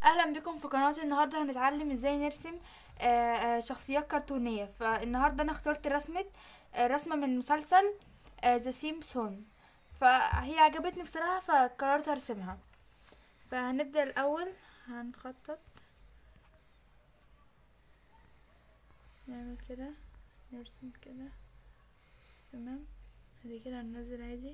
اهلا بكم في قناتي النهارده هنتعلم ازاي نرسم آه، آه، شخصيات كرتونيه فالنهارده انا اخترت رسمه آه، رسمه من مسلسل ذا سيمبسون فهي عجبتني بصراحه فقررت ارسمها فهنبدا الاول هنخطط نعمل كده نرسم كده تمام بعد كده هننزل عادي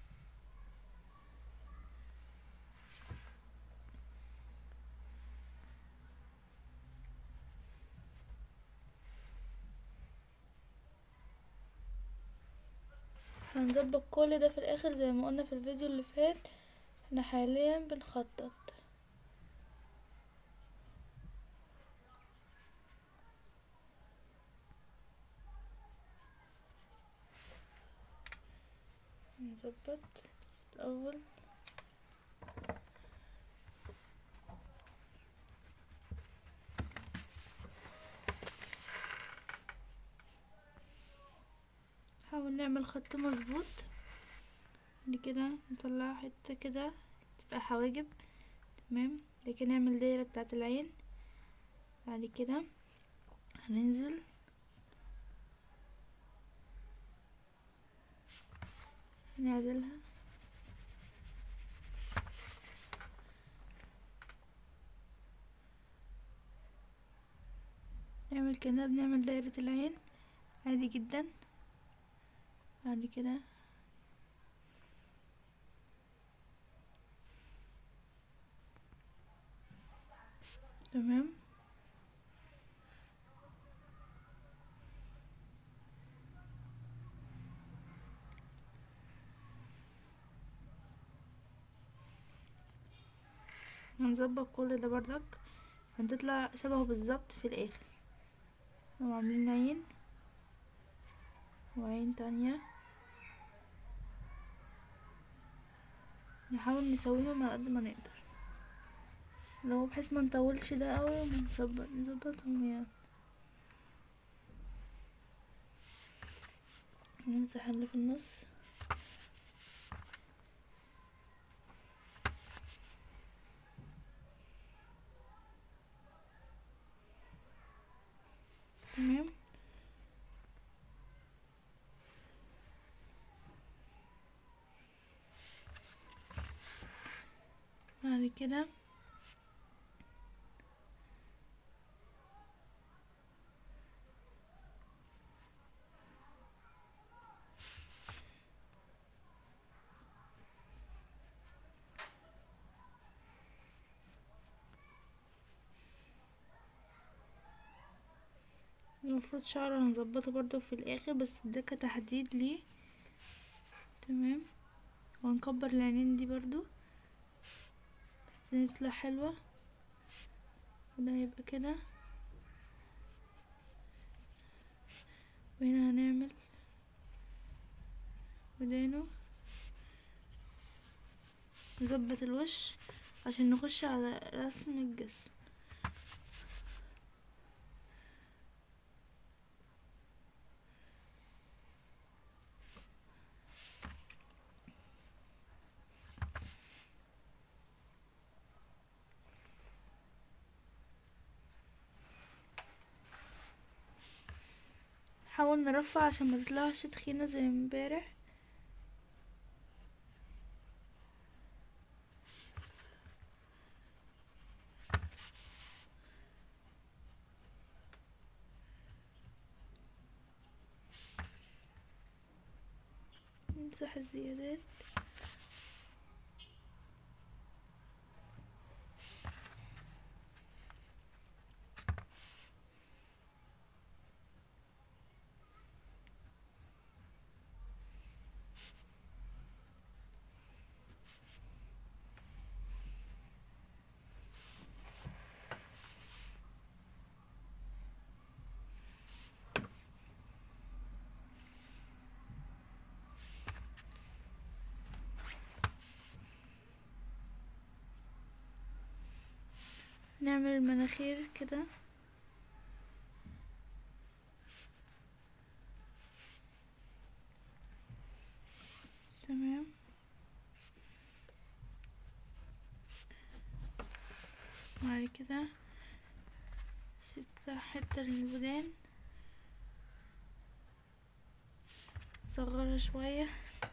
هنظبط كل ده في الاخر زي ما قلنا في الفيديو اللي فات احنا حاليا بنخطط نظبط الاول نحاول نعمل خط مظبوط بعد كده نطلع حتة كده تبقى حواجب تمام بعد كده نعمل دايرة بتاعة العين بعد كده هننزل نعدلها نعمل كده بنعمل دايرة العين عادي جدا بعد كده تمام هنظبط كل ده بردك هتطلع شبهه بالظبط في الاخر وعاملين عين وعين تانية نحاول نسويهم على قد ما نقدر لو بحيث ما نطولش ده قوي ونظبط نظبطهم يعني نمسح اللي في النص تمام بعد كده المفروض شعره هنظبطه برضو في الاخر بس ده كتحديد ليه تمام وهنكبر العينين دي برضو بس تطلع حلوة وده هيبقى كده وهنا هنعمل ودانه نظبط الوش عشان نخش على رسم الجسم نحاول نرفع عشان ما تطلعش تخينة زي امبارح نمسح الزيادات نعمل المناخير كده تمام بعد كده سبت حتة للودان صغرها شوية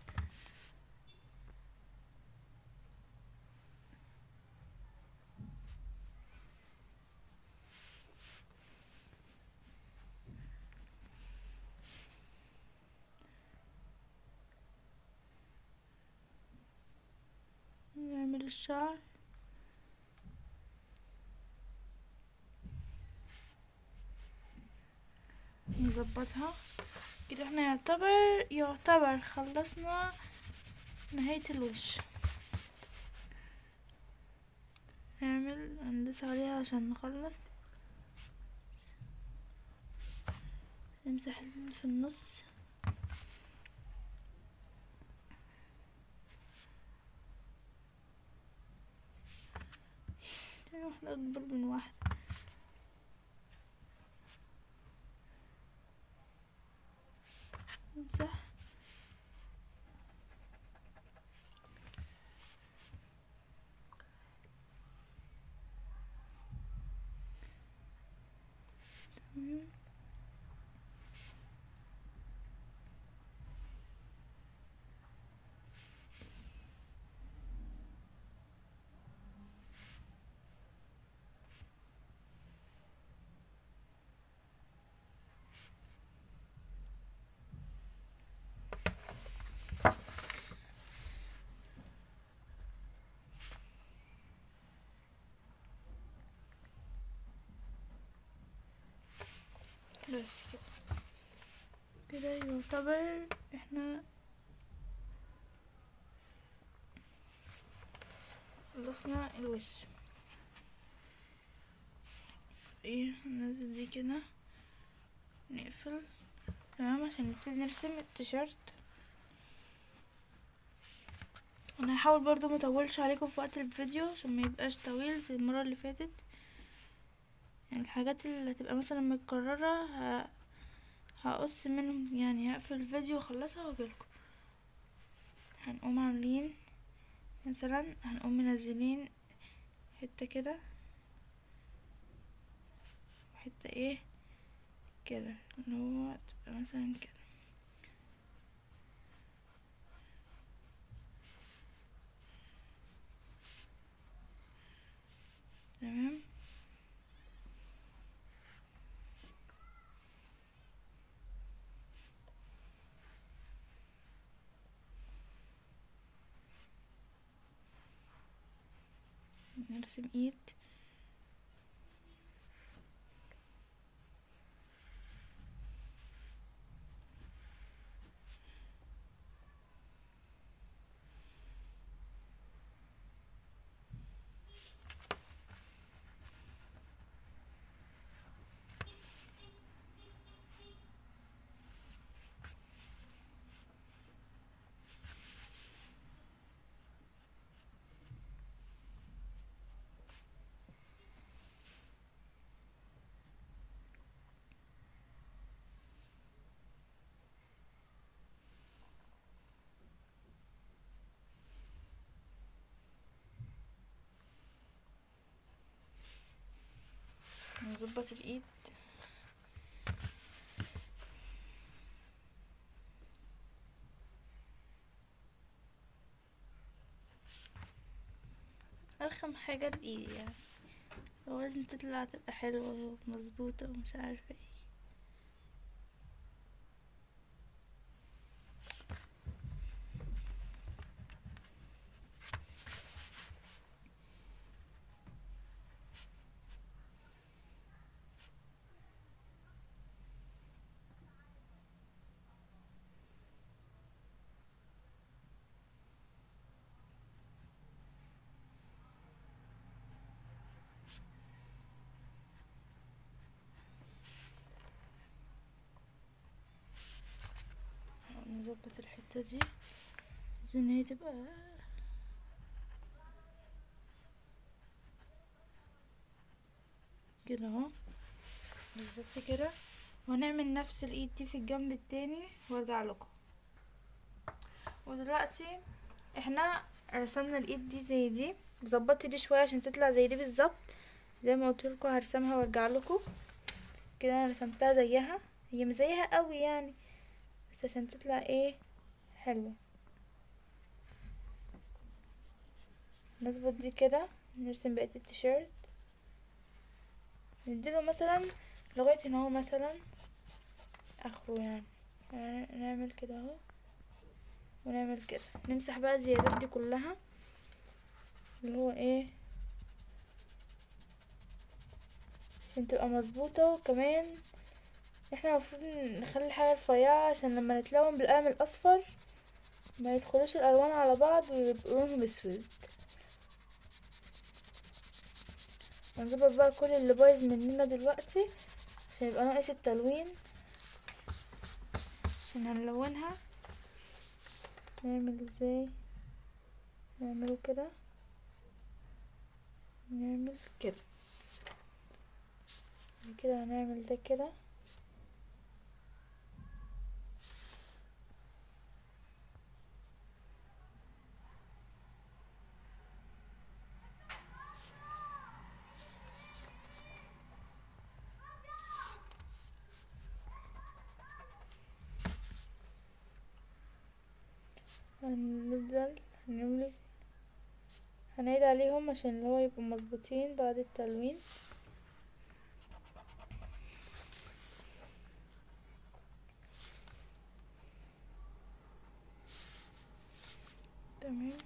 نعمل الشعر نظبطها كده احنا يعتبر يعتبر خلصنا نهاية الوش نعمل ندوس عليها عشان نخلص نمسح اللي في النص واحدة أكبر من واحد نمسح تمام بس كده كده يعتبر احنا خلصنا الوش ايه ننزل دي كده نقفل تمام عشان نبتدي نرسم التيشيرت انا هحاول برضو مطولش عليكم في وقت الفيديو عشان ما يبقاش طويل زي المره اللي فاتت يعني الحاجات اللي هتبقى مثلا متكررة ه... هقص منهم يعني هقفل الفيديو واخلصها واجيلكم هنقوم عاملين مثلا هنقوم منزلين حتة كده وحتة ايه كده اللي هو تبقى مثلا كده تمام نرسم ايد نظبط الايد ارخم حاجة الايد يعني هو لازم تطلع تبقى حلوة ومظبوطة ومش عارفة ايه نظبط الحتة دي بحيث ان هي تبقى كده اهو بالظبط كده وهنعمل نفس الايد دي في الجنب التاني وارجع لكم ودلوقتي احنا رسمنا الايد دي زي دي ظبطت دي شويه عشان تطلع زي دي بالظبط زي ما قلت لكم هرسمها وارجع لكم كده انا رسمتها زيها هي مش زيها قوي يعني بس عشان تطلع ايه حلوه نظبط دي كده نرسم بقية التيشيرت نديله مثلا لغاية هنا هو مثلا اخره يعني. يعني نعمل كده اهو ونعمل كده نمسح بقى الزيادات دي كلها اللي هو ايه عشان تبقى مظبوطة وكمان احنا المفروض نخلي الحاجة رفيعة عشان لما نتلون بالقلم الاصفر ما يدخلوش الالوان على بعض ويبقوا لونهم اسود هنظبط بقى كل اللي بايظ مننا دلوقتي عشان يبقى ناقص التلوين عشان هنلونها نعمل ازاي نعمله كده نعمل كده كده هنعمل ده كده هنفضل هنعمل هنعيد عليهم عشان اللي هو يبقوا مظبوطين بعد التلوين تمام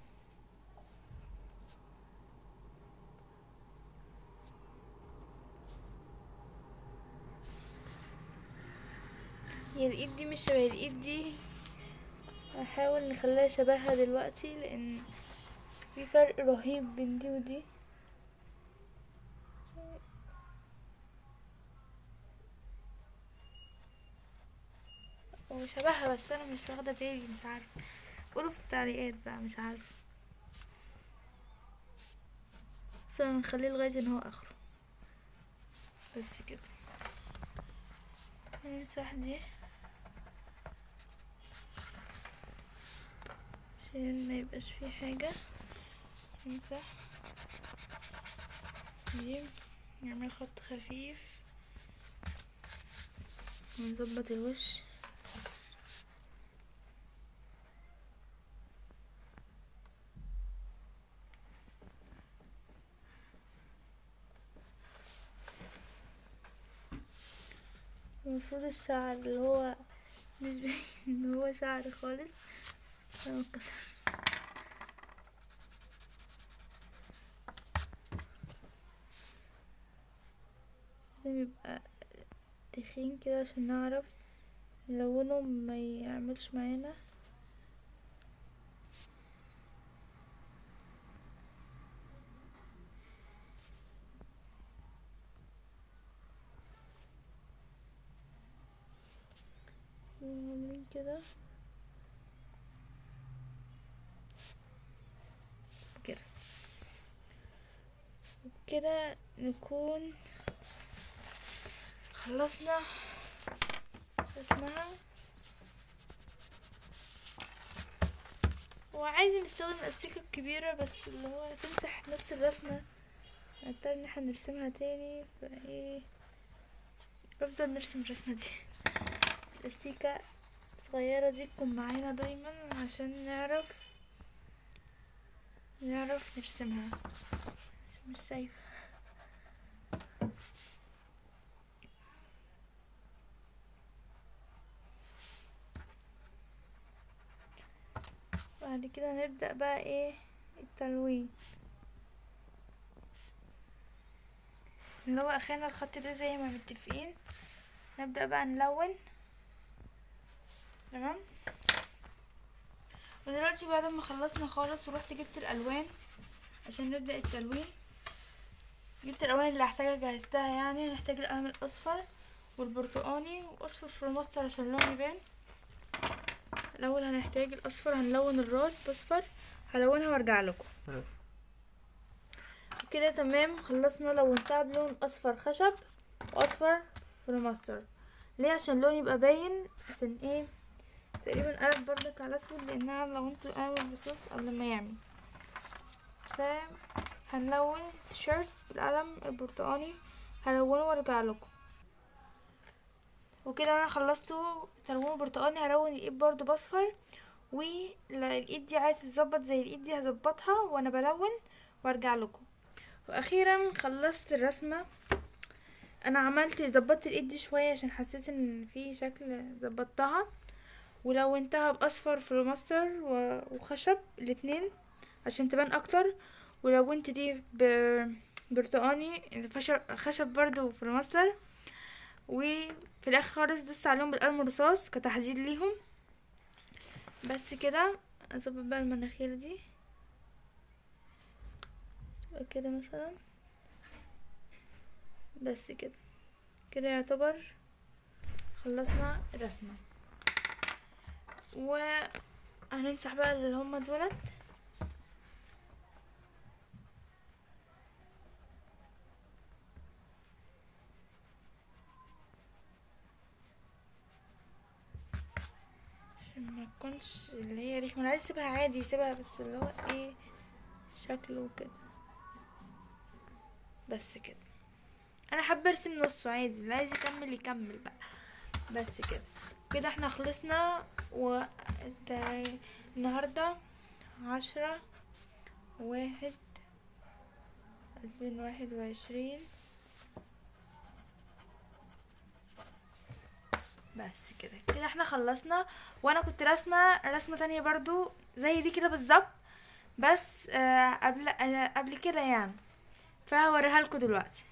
هي الايد دي مش شبه الايد دي هحاول نخليها شبهها دلوقتي لان في فرق رهيب بين دي ودي هو شبهها بس انا مش واخده بالي مش عارفه قولوا في التعليقات بقى مش عارفه بس انا هنخليه لغايه ان هو اخره بس كده نمسح دي عشان ما يبقاش فيه حاجة نمسح دي نعمل خط خفيف ونظبط الوش المفروض الشعر اللي هو مش باين ان هو شعر خالص هو اتكسر لازم يبقى تخين كده عشان نعرف نلونه ما يعملش معانا عاملين كده كده وبكده نكون خلصنا رسمها وعايزة نستخدم الأستيكة الكبيرة بس اللي هو تمسح نص الرسمة نضطر ان احنا نرسمها تاني فايه افضل نرسم الرسمة دي الاستيكة الصغيرة دي تكون معانا دايما عشان نعرف نعرف نرسمها عشان مش شايفة بعد كده نبدأ بقى ايه التلوين اللي هو اخرنا الخط ده زي ما متفقين نبدأ بقى نلون تمام ودلوقتي بعد ما خلصنا خالص ورحت جبت الالوان عشان نبدأ التلوين جبت الالوان اللي هحتاجها جهزتها يعني هنحتاج القلم الاصفر والبرتقاني واصفر فلوماستر عشان اللون يبان الاول هنحتاج الاصفر هنلون الراس باصفر هلونها وارجع لكم كده تمام خلصنا لونتها بلون اصفر خشب واصفر فلوماستر ليه عشان اللون يبقى باين عشان ايه تقريبا قلب بردك على اسود لان انا لونت القلم الرصاص قبل ما يعمل ف هنلون تيشيرت بالقلم البرتقاني هلونه وارجع لكم وكده انا خلصته تلوين برتقاني هلون الايد برضو باصفر والايد دي عايزه تتظبط زي الايد دي هظبطها وانا بلون وارجع لكم واخيرا خلصت الرسمه انا عملت ظبطت الايد دي شويه عشان حسيت ان في شكل ظبطتها ولونتها باصفر فلوماستر وخشب الاتنين عشان تبان اكتر ولونت دي برتقاني خشب برضو فلوماستر وفي الاخر خالص دوست عليهم بالقلم الرصاص كتحديد ليهم بس كده اظبط بقى المناخير دي كده مثلا بس كده كده يعتبر خلصنا الرسمة وهنمسح بقى اللي هما دولت عشان ما تكونش اللي هي ريحة انا عايز اسيبها عادي سيبها بس اللي هو ايه شكله كده بس كده انا حابه ارسم نصه عادي اللي عايز يكمل يكمل بقى بس كده كده احنا خلصنا و النهارده عشرة واحد الفين واحد وعشرين بس كده كده احنا خلصنا وانا كنت راسمه رسمه تانية برضو زي دي كده بالظبط بس آه قبل آه قبل كده يعني فهوريها لكم دلوقتي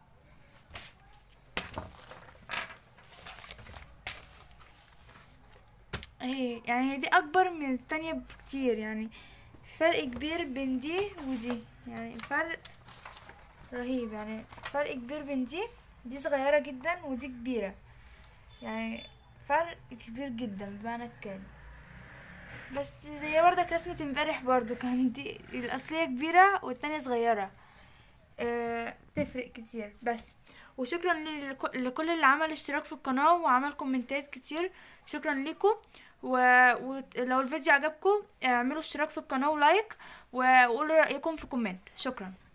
اهي يعني هي دي اكبر من التانية بكتير يعني فرق كبير بين دي ودي يعني الفرق رهيب يعني فرق كبير بين دي دي صغيرة جدا ودي كبيرة يعني فرق كبير جدا بمعنى الكلمة بس زي بردك رسمة امبارح برضو كان دي الأصلية كبيرة والتانية صغيرة أه تفرق كتير بس وشكرا لكل اللي عمل اشتراك في القناة وعمل كومنتات كتير شكرا لكم ولو الفيديو عجبكم اعملوا اشتراك في القناة ولايك وقولوا رأيكم في كومنت شكرا